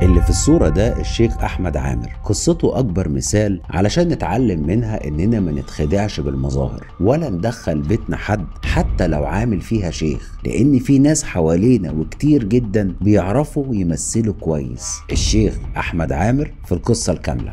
اللي في الصورة ده الشيخ أحمد عامر قصته أكبر مثال علشان نتعلم منها إننا ما نتخدعش بالمظاهر ولا ندخل بيتنا حد حتى لو عامل فيها شيخ لأن في ناس حوالينا وكتير جدا بيعرفوا يمثلوا كويس الشيخ أحمد عامر في القصة الكاملة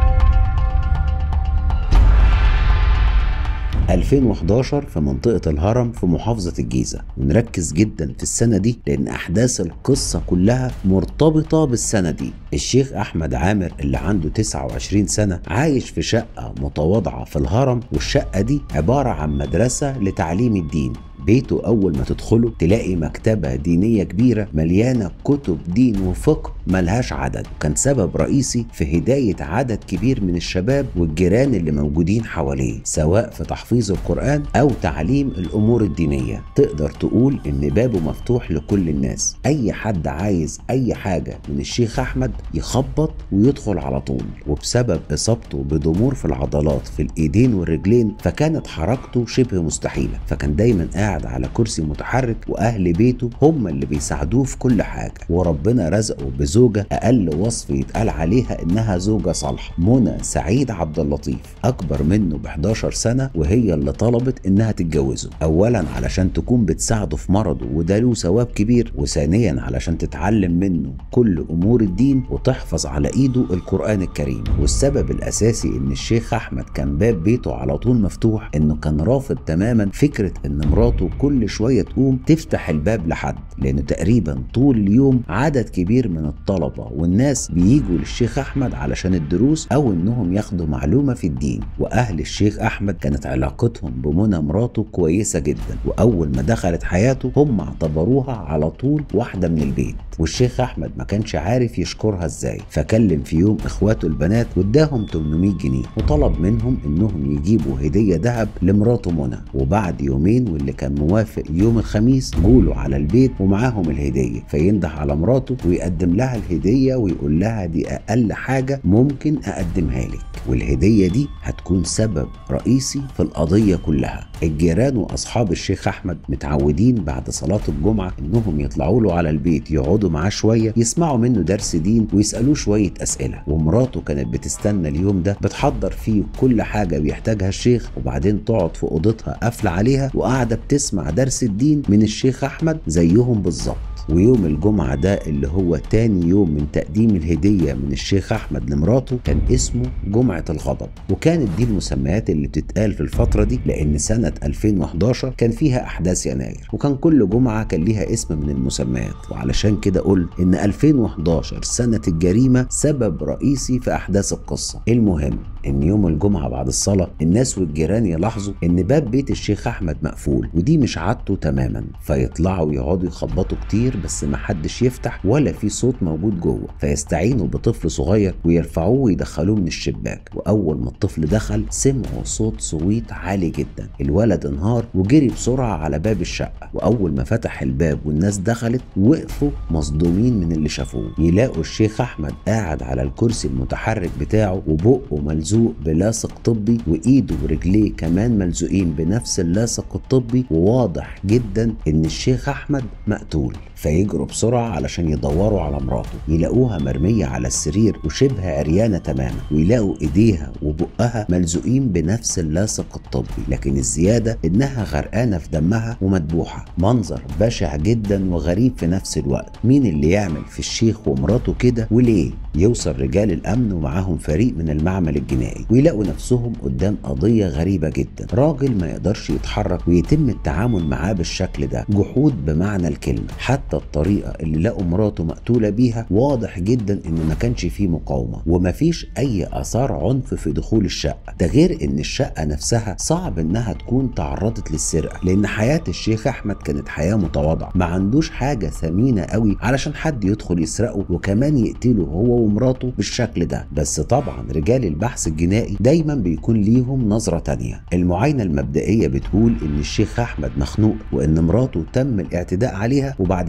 2011 في منطقة الهرم في محافظة الجيزة ونركز جدا في السنة دي لأن أحداث القصة كلها مرتبطة بالسنة دي الشيخ أحمد عامر اللي عنده 29 سنة عايش في شقة متواضعة في الهرم والشقة دي عبارة عن مدرسة لتعليم الدين بيته أول ما تدخله تلاقي مكتبة دينية كبيرة مليانة كتب دين وفقه ملهاش عدد كان سبب رئيسي في هداية عدد كبير من الشباب والجيران اللي موجودين حواليه سواء في تحفيظ القرآن أو تعليم الأمور الدينية تقدر تقول إن بابه مفتوح لكل الناس أي حد عايز أي حاجة من الشيخ أحمد يخبط ويدخل على طول وبسبب إصابته بضمور في العضلات في الإيدين والرجلين فكانت حركته شبه مستحيلة فكان دايما قاعد على كرسي متحرك وأهل بيته هم اللي بيساعدوه في كل حاجة وربنا رزقه بزوجة أقل وصف يتقال عليها إنها زوجة صالحة منى سعيد عبد اللطيف أكبر منه ب 11 سنة وهي اللي طلبت إنها تتجوزه أولا علشان تكون بتساعده في مرضه وده له ثواب كبير وثانيا علشان تتعلم منه كل أمور الدين وتحفظ على إيده القرآن الكريم والسبب الأساسي إن الشيخ أحمد كان باب بيته على طول مفتوح إنه كان رافض تماما فكرة إن مراته كل شوية تقوم تفتح الباب لحد لأنه تقريبا طول اليوم عدد كبير من الطلبة والناس بييجوا للشيخ أحمد علشان الدروس أو إنهم ياخدوا معلومة في الدين وأهل الشيخ أحمد كانت علاقتهم بمنى مراته كويسة جدا وأول ما دخلت حياته هم اعتبروها على طول واحدة من البيت والشيخ أحمد ما كانش عارف يشكرها إزاي فكلم في يوم إخواته البنات واداهم 800 جنيه وطلب منهم إنهم يجيبوا هدية ذهب لمراته منى وبعد يومين واللي كان موافق يوم الخميس جولوا على البيت ومعاهم الهدية فينده على مراته ويقدم لها الهدية ويقول لها دي أقل حاجة ممكن أقدمها لك والهدية دي هتكون سبب رئيسي في القضية كلها الجيران وأصحاب الشيخ أحمد متعودين بعد صلاة الجمعة إنهم يطلعوا له على البيت يقعدوا معاه شوية يسمعوا منه درس دين ويسألوه شوية أسئلة ومراته كانت بتستنى اليوم ده بتحضر فيه كل حاجة بيحتاجها الشيخ وبعدين تقعد في أوضتها قافلة عليها وقاعدة بتسمع درس الدين من الشيخ أحمد زيهم بالظبط ويوم الجمعة ده اللي هو تاني يوم من تقديم الهدية من الشيخ أحمد لمراته كان اسمه جمعة الغضب وكانت دي المسميات اللي بتتقال في الفترة دي لأن سنة 2011 كان فيها أحداث يناير وكان كل جمعة كان ليها اسم من المسميات وعلشان كده قلت إن 2011 سنة الجريمة سبب رئيسي في أحداث القصة المهم إن يوم الجمعة بعد الصلاة الناس والجيران يلاحظوا إن باب بيت الشيخ أحمد مقفول ودي مش عادته تماما فيطلعوا يقعدوا يخبطوا كتير بس محدش يفتح ولا في صوت موجود جوه فيستعينوا بطفل صغير ويرفعوه ويدخلوه من الشباك واول ما الطفل دخل سمعوا صوت صويت عالي جدا الولد انهار وجري بسرعه على باب الشقه واول ما فتح الباب والناس دخلت وقفوا مصدومين من اللي شافوه يلاقوا الشيخ احمد قاعد على الكرسي المتحرك بتاعه وبقه ملزوق بلاصق طبي وايده ورجليه كمان ملزوقين بنفس اللاصق الطبي وواضح جدا ان الشيخ احمد مقتول فيجروا بسرعة علشان يدوروا على مراته يلاقوها مرمية على السرير وشبه عريانة تماما ويلاقوا ايديها وبقها ملزوقين بنفس اللاصق الطبي لكن الزيادة انها غرقانة في دمها ومدبوحة منظر بشع جدا وغريب في نفس الوقت مين اللي يعمل في الشيخ ومراته كده وليه يوصل رجال الامن ومعاهم فريق من المعمل الجنائي ويلاقوا نفسهم قدام قضية غريبة جدا راجل ما يقدرش يتحرك ويتم التعامل معاه بالشكل ده جحود بمعنى الكلمة حتى الطريقة اللي لقوا مراته مقتولة بيها واضح جدا ان ما كانش فيه مقاومة ومفيش اي اثار عنف في دخول الشقة ده غير ان الشقة نفسها صعب انها تكون تعرضت للسرقة لان حياة الشيخ احمد كانت حياة متواضعة ما عندوش حاجة ثمينة قوي علشان حد يدخل يسرقه وكمان يقتله هو ومراته بالشكل ده بس طبعا رجال البحث الجنائي دايما بيكون ليهم نظرة تانية المعاينة المبدئية بتقول ان الشيخ احمد مخنوق وان مراته تم الاعتداء عليها وبعد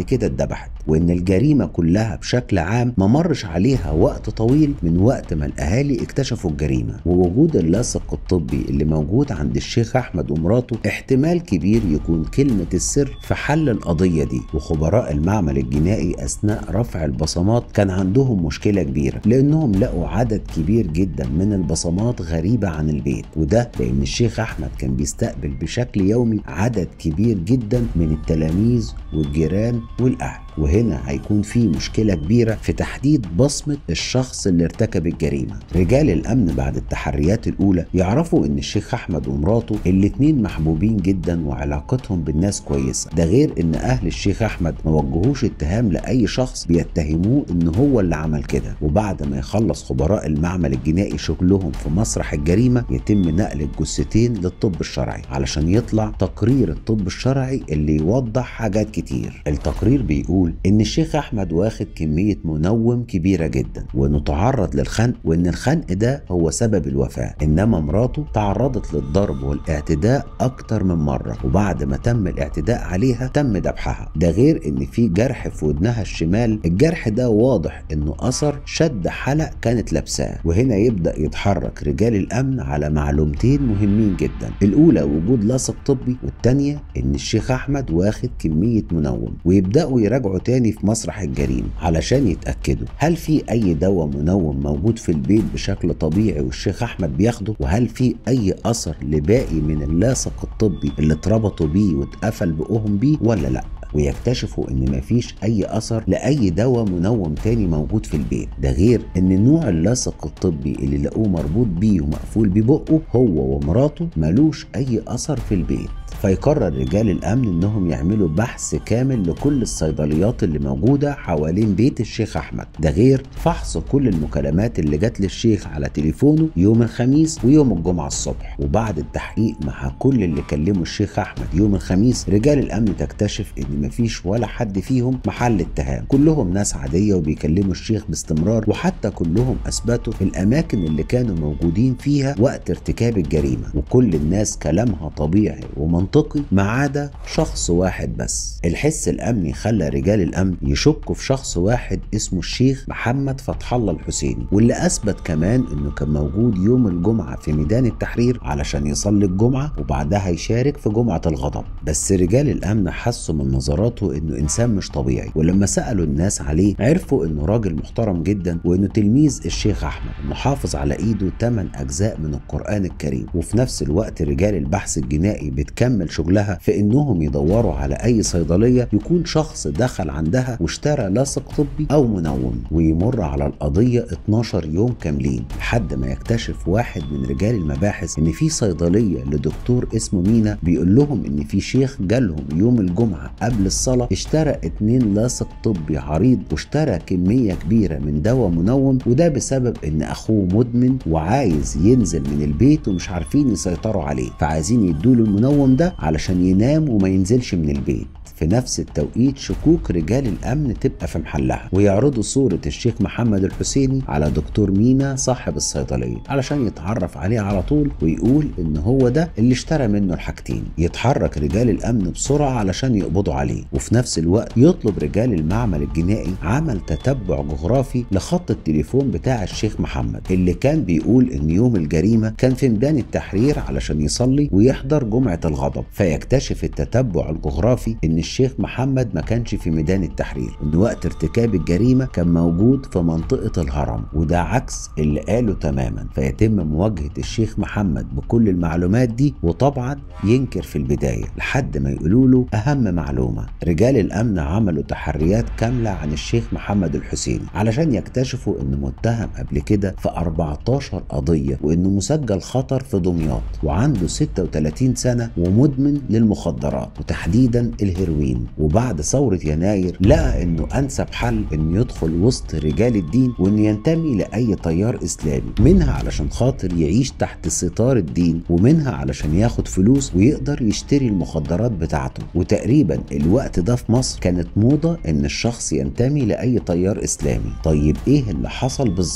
كده اتذبحت وان الجريمه كلها بشكل عام ما مرش عليها وقت طويل من وقت ما الاهالي اكتشفوا الجريمه ووجود اللاصق الطبي اللي موجود عند الشيخ احمد ومراته احتمال كبير يكون كلمه السر في حل القضيه دي وخبراء المعمل الجنائي اثناء رفع البصمات كان عندهم مشكله كبيره لانهم لقوا عدد كبير جدا من البصمات غريبه عن البيت وده لان الشيخ احمد كان بيستقبل بشكل يومي عدد كبير جدا من التلاميذ والجيران والاهل وهنا هيكون في مشكله كبيره في تحديد بصمه الشخص اللي ارتكب الجريمه رجال الامن بعد التحريات الاولى يعرفوا ان الشيخ احمد ومراته الاتنين محبوبين جدا وعلاقتهم بالناس كويسه ده غير ان اهل الشيخ احمد ما وجهوش اتهام لاي شخص بيتهموه ان هو اللي عمل كده وبعد ما يخلص خبراء المعمل الجنائي شغلهم في مسرح الجريمه يتم نقل الجثتين للطب الشرعي علشان يطلع تقرير الطب الشرعي اللي يوضح حاجات كتير التقرير بيقول ان الشيخ احمد واخد كميه منوم كبيره جدا وانه تعرض للخنق وان الخنق ده هو سبب الوفاه انما مراته تعرضت للضرب والاعتداء اكتر من مره وبعد ما تم الاعتداء عليها تم ذبحها ده غير ان في جرح في ودنها الشمال الجرح ده واضح انه اثر شد حلق كانت لابساه وهنا يبدا يتحرك رجال الامن على معلومتين مهمين جدا الاولى وجود لاصق طبي والثانيه ان الشيخ احمد واخد كميه منوم ويبداوا يراجعوا تاني في مسرح الجريمه علشان يتاكدوا هل في اي دواء منوم موجود في البيت بشكل طبيعي والشيخ احمد بياخده وهل في اي اثر لباقي من اللاصق الطبي اللي اتربطوا بيه واتقفل بقهم بيه ولا لا ويكتشفوا ان مفيش اي اثر لاي دواء منوم تاني موجود في البيت ده غير ان نوع اللاصق الطبي اللي لقوه مربوط بيه ومقفول ببقه هو ومراته ملوش اي اثر في البيت فيقرر رجال الامن انهم يعملوا بحث كامل لكل الصيدليات اللي موجوده حوالين بيت الشيخ احمد ده غير فحص كل المكالمات اللي جت للشيخ على تليفونه يوم الخميس ويوم الجمعه الصبح وبعد التحقيق مع كل اللي كلموا الشيخ احمد يوم الخميس رجال الامن تكتشف ان مفيش ولا حد فيهم محل اتهام كلهم ناس عاديه وبيكلموا الشيخ باستمرار وحتى كلهم اثبتوا الاماكن اللي كانوا موجودين فيها وقت ارتكاب الجريمه وكل الناس كلامها طبيعي ومنطقي منطقي ما عدا شخص واحد بس الحس الامني خلى رجال الامن يشكوا في شخص واحد اسمه الشيخ محمد فتح الله الحسيني واللي اثبت كمان انه كان موجود يوم الجمعه في ميدان التحرير علشان يصلي الجمعه وبعدها يشارك في جمعه الغضب بس رجال الامن حسوا من نظراته انه انسان مش طبيعي ولما سالوا الناس عليه عرفوا انه راجل محترم جدا وانه تلميذ الشيخ احمد انه حافظ على ايده 8 اجزاء من القران الكريم وفي نفس الوقت رجال البحث الجنائي بتكمل تكمل شغلها في انهم يدوروا على اي صيدليه يكون شخص دخل عندها واشترى لاصق طبي او منوم ويمر على القضيه 12 يوم كاملين لحد ما يكتشف واحد من رجال المباحث ان في صيدليه لدكتور اسمه مينا بيقول لهم ان في شيخ جالهم يوم الجمعه قبل الصلاه اشترى اتنين لاصق طبي عريض واشترى كميه كبيره من دواء منوم وده بسبب ان اخوه مدمن وعايز ينزل من البيت ومش عارفين يسيطروا عليه فعايزين يدوله المنوم ده علشان ينام وما ينزلش من البيت في نفس التوقيت شكوك رجال الامن تبقى في محلها ويعرضوا صوره الشيخ محمد الحسيني على دكتور مينا صاحب الصيدليه علشان يتعرف عليه على طول ويقول ان هو ده اللي اشترى منه الحاجتين يتحرك رجال الامن بسرعه علشان يقبضوا عليه وفي نفس الوقت يطلب رجال المعمل الجنائي عمل تتبع جغرافي لخط التليفون بتاع الشيخ محمد اللي كان بيقول ان يوم الجريمه كان في ميدان التحرير علشان يصلي ويحضر جمعه الغضب فيكتشف التتبع الجغرافي ان الشيخ محمد ما كانش في ميدان التحرير ان وقت ارتكاب الجريمه كان موجود في منطقه الهرم وده عكس اللي قاله تماما فيتم مواجهه الشيخ محمد بكل المعلومات دي وطبعا ينكر في البدايه لحد ما يقولوا له اهم معلومه رجال الامن عملوا تحريات كامله عن الشيخ محمد الحسيني علشان يكتشفوا انه متهم قبل كده في 14 قضيه وانه مسجل خطر في دمياط وعنده 36 سنه ومدمن للمخدرات وتحديدا الهيروين وبعد ثوره يناير لقى انه انسب حل انه يدخل وسط رجال الدين وانه ينتمي لاي تيار اسلامي منها علشان خاطر يعيش تحت ستار الدين ومنها علشان ياخد فلوس ويقدر يشتري المخدرات بتاعته وتقريبا الوقت ده في مصر كانت موضه ان الشخص ينتمي لاي تيار اسلامي طيب ايه اللي حصل بالظبط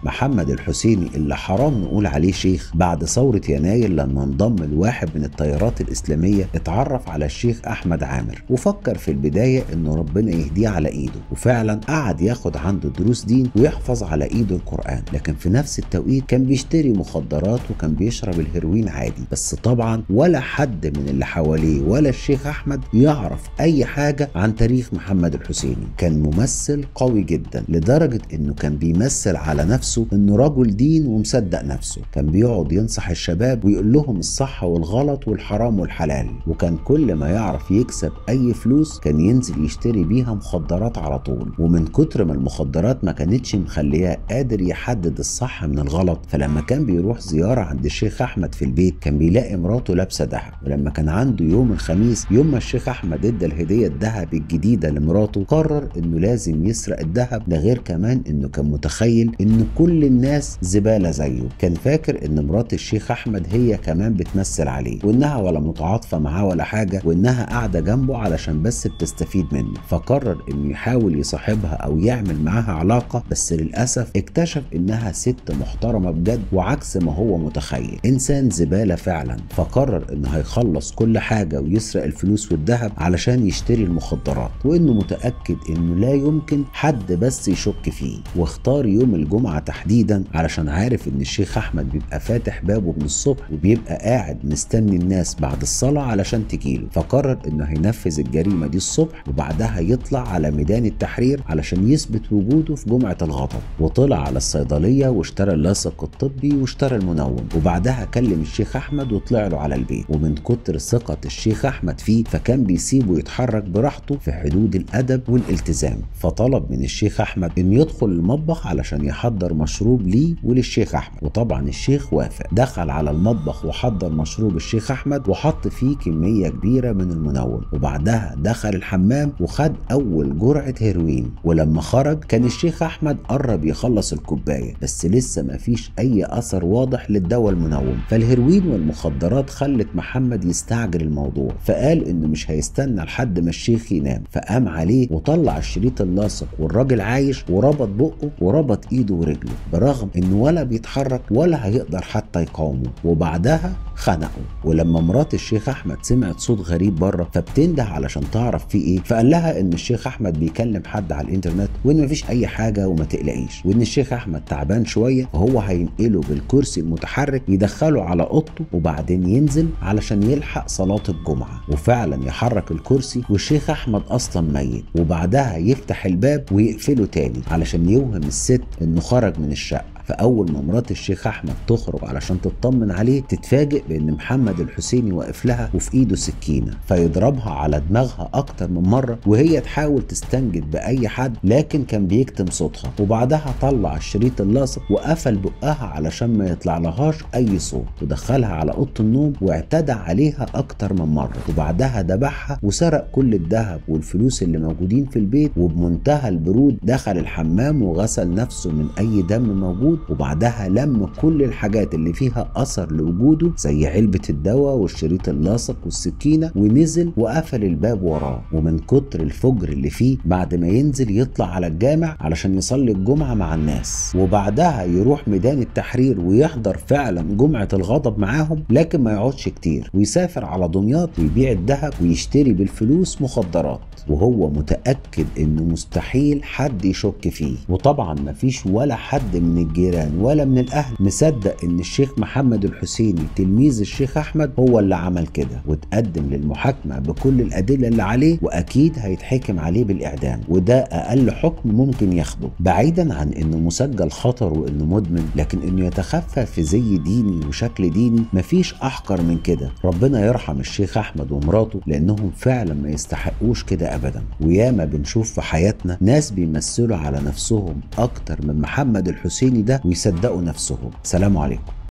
محمد الحسيني اللي حرام نقول عليه شيخ بعد ثورة يناير لما انضم لواحد من التيارات الإسلامية اتعرف على الشيخ أحمد عامر وفكر في البداية إنه ربنا يهديه على إيده وفعلا قعد ياخد عنده دروس دين ويحفظ على إيده القرآن لكن في نفس التوقيت كان بيشتري مخدرات وكان بيشرب الهيروين عادي بس طبعا ولا حد من اللي حواليه ولا الشيخ أحمد يعرف أي حاجة عن تاريخ محمد الحسيني كان ممثل قوي جدا لدرجة إنه كان بيمثل على نفسه إنه رجل دين ومصدق نفسه كان بيقعد ينصح الشباب ويقول لهم الصح والغلط والحرام والحلال وكان كل ما يعرف يكسب أي فلوس كان ينزل يشتري بيها مخدرات على طول ومن كتر ما المخدرات ما كانتش مخلياه قادر يحدد الصح من الغلط فلما كان بيروح زيارة عند الشيخ أحمد في البيت كان بيلاقي مراته لابسة دهب ولما كان عنده يوم الخميس يوم ما الشيخ أحمد ادى الهدية الذهب الجديدة لمراته قرر إنه لازم يسرق الذهب ده غير كمان إنه كان متخيل إن كل الناس زبالة زيه كان فاكر إن مرات الشيخ أحمد هي كمان بتمثل عليه وإنها ولا متعاطفة معاه ولا حاجة وإنها قاعدة جنبه علشان بس بتستفيد منه فقرر إنه يحاول يصاحبها أو يعمل معاها علاقة بس للأسف اكتشف إنها ست محترمة بجد وعكس ما هو متخيل إنسان زبالة فعلا فقرر إنه هيخلص كل حاجة ويسرق الفلوس والذهب علشان يشتري المخدرات وإنه متأكد إنه لا يمكن حد بس يشك فيه واختار يوم الجمعة تحديدا علشان عارف إن الشيخ أحمد بيبقى فاتح بابه من الصبح وبيبقى قاعد مستني الناس بعد الصلاة علشان تجيله فقرر إنه هينفذ الجريمة دي الصبح وبعدها يطلع على ميدان التحرير علشان يثبت وجوده في جمعة الغضب وطلع على الصيدلية واشترى اللاصق الطبي واشترى المنوم وبعدها كلم الشيخ أحمد وطلع له على البيت ومن كتر ثقة الشيخ أحمد فيه فكان بيسيبه يتحرك براحته في حدود الأدب والالتزام فطلب من الشيخ أحمد إنه يدخل المطبخ علشان يحضر مشروب ليه وللشيخ أحمد وطبعا الشيخ وافق دخل على المطبخ وحضر مشروب الشيخ أحمد وحط فيه كمية كبيرة من المنوم وبعدها دخل الحمام وخد أول جرعة هيروين ولما خرج كان الشيخ أحمد قرب يخلص الكوباية بس لسه ما فيش أي أثر واضح للدواء المنوم فالهيروين والمخدرات خلت محمد يستعجل الموضوع فقال إنه مش هيستنى لحد ما الشيخ ينام فقام عليه وطلع الشريط اللاصق والراجل عايش وربط بقه وربط ايده ورجله برغم انه ولا بيتحرك ولا هيقدر حتى يقاومه وبعدها خنقه ولما مرات الشيخ احمد سمعت صوت غريب بره فبتنده علشان تعرف فيه ايه فقال لها ان الشيخ احمد بيكلم حد على الانترنت وان مفيش اي حاجه وما تقلقيش وان الشيخ احمد تعبان شويه وهو هينقله بالكرسي المتحرك يدخله على اوضته وبعدين ينزل علشان يلحق صلاه الجمعه وفعلا يحرك الكرسي والشيخ احمد اصلا ميت وبعدها يفتح الباب ويقفله تاني علشان يوهم الست انه خرج من الشقه فاول ما مرات الشيخ احمد تخرج علشان تطمن عليه تتفاجئ بان محمد الحسيني واقف لها وفي ايده سكينه فيضربها على دماغها اكتر من مره وهي تحاول تستنجد باي حد لكن كان بيكتم صوتها وبعدها طلع الشريط اللاصق وقفل بقها علشان ما يطلع لهاش اي صوت ودخلها على اوضه النوم واعتدى عليها اكتر من مره وبعدها ذبحها وسرق كل الذهب والفلوس اللي موجودين في البيت وبمنتهى البرود دخل الحمام وغسل نفسه من اي دم موجود وبعدها لم كل الحاجات اللي فيها اثر لوجوده زي علبه الدواء والشريط اللاصق والسكينه ونزل وقفل الباب وراه ومن كتر الفجر اللي فيه بعد ما ينزل يطلع على الجامع علشان يصلي الجمعه مع الناس وبعدها يروح ميدان التحرير ويحضر فعلا جمعه الغضب معاهم لكن ما يقعدش كتير ويسافر على دمياط ويبيع الذهب ويشتري بالفلوس مخدرات وهو متأكد انه مستحيل حد يشك فيه وطبعا مفيش ولا حد من الجيران ولا من الاهل مصدق ان الشيخ محمد الحسيني تلميذ الشيخ احمد هو اللي عمل كده وتقدم للمحاكمة بكل الادلة اللي عليه واكيد هيتحكم عليه بالاعدام وده اقل حكم ممكن ياخده بعيدا عن انه مسجل خطر وانه مدمن لكن انه يتخفى في زي ديني وشكل ديني مفيش احقر من كده ربنا يرحم الشيخ احمد ومراته لانهم فعلا ما يستحقوش كده ابدا وياما بنشوف في حياتنا ناس بيمثلوا على نفسهم اكتر من محمد الحسيني ده ويصدقوا نفسهم سلام عليكم